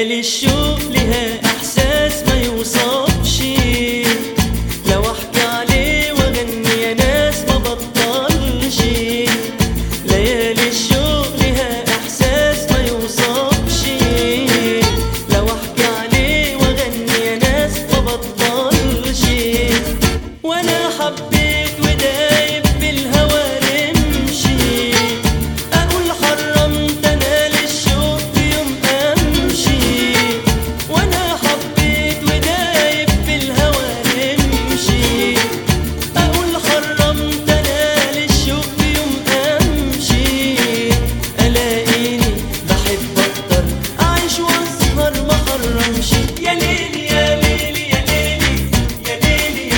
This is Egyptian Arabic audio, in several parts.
ليالي الشوق لها احساس ما يوصفش لو احكي عليه واغني يا ناس ما بطلش ليالي الشوق لها احساس ما يوصفش لو احكي عليه واغني يا ناس ما بطلش وانا حبيت ودايب بالهوى رمشي اقول حرمت انا للشوق في يوم امشي وانا حبيت ودايب بالهوى رمشي اقول حرمت انا للشوق في يوم امشي الاقيني بحب اكتر اعيش واسهر ما حرمش يا ليلي يا ليلي يا ليلي يا ليلي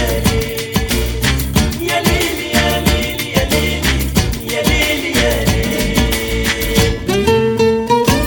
يا ليلي يا ليلي يا ليلي يا ليلي يا ليلي يا ليلي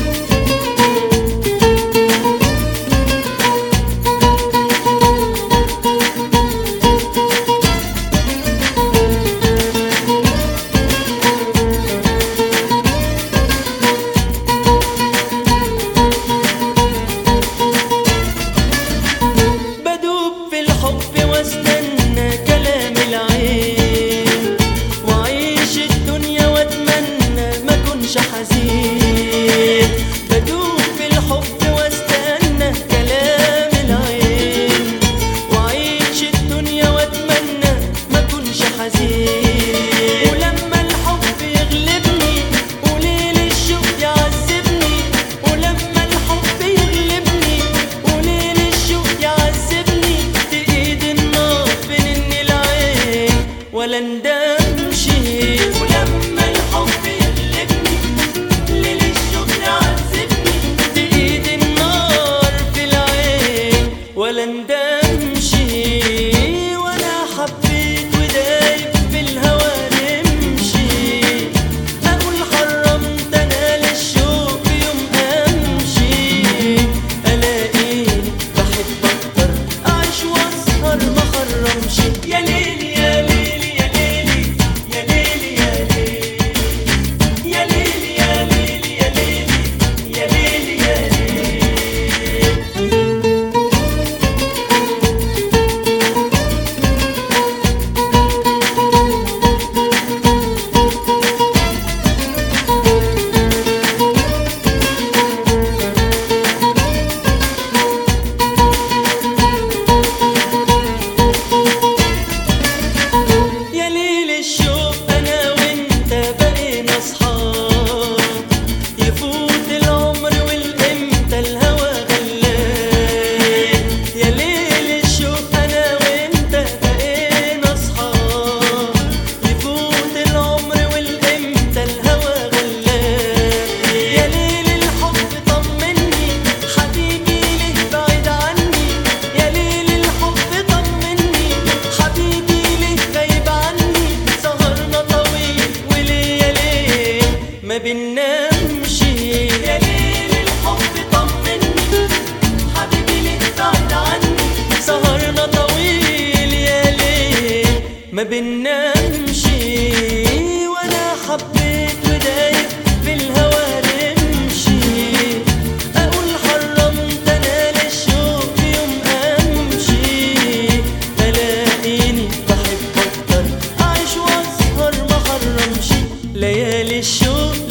بدوب في الحب واستنى كلام العين واعيش الدنيا واتمنى ما كنش حزين بدوب في الحب واستنى كلام العين واعيش الدنيا واتمنى ما كنش حزين ولما الحب يغلبني وليل الشوق يعذبني ولما الحب يغلبني وليل الشوق يعذبني تقيد النار بين العين ولا ندمش ولما الحب يغلبني ليل الشوق يعذبني تقيد النار في العين ولا ندمش وانا حبيت ودايب بالهوى نمشي اقول حرمت انا للشوق يوم امشي الاقيني بحب اكتر اعيش واسهر ما حرمش يا ليلي يا ليلي يا ليلي يا ليلي يا ليلي يا ليلي يا ليلي يا ليلي يا ليلي يا ليلي يا ليل الشوق انا وانت بقينا اصحاب يفوت العمر والامتى الهوى غلاب يا ليل الشوق انا وانت بقينا اصحاب يفوت العمر والامتى الهوى غلاب يا ليل الحب طمني حبيبي ليه بعيد عني يا ليل الحب طمني حبيبي ليه غايب عني سهرنا طويل وليالي ما بننامش يا ليل الحب طمني حبيبي ليه بعيد عني سهرنا طويل يا ليل ما بننامش وانا حبيت ودايب بالهوى نمشي اقول حرمت انا للشوق يوم امشي الاقيني بحب اكتر اعيش واسهر ما حرمش ليالي الشوق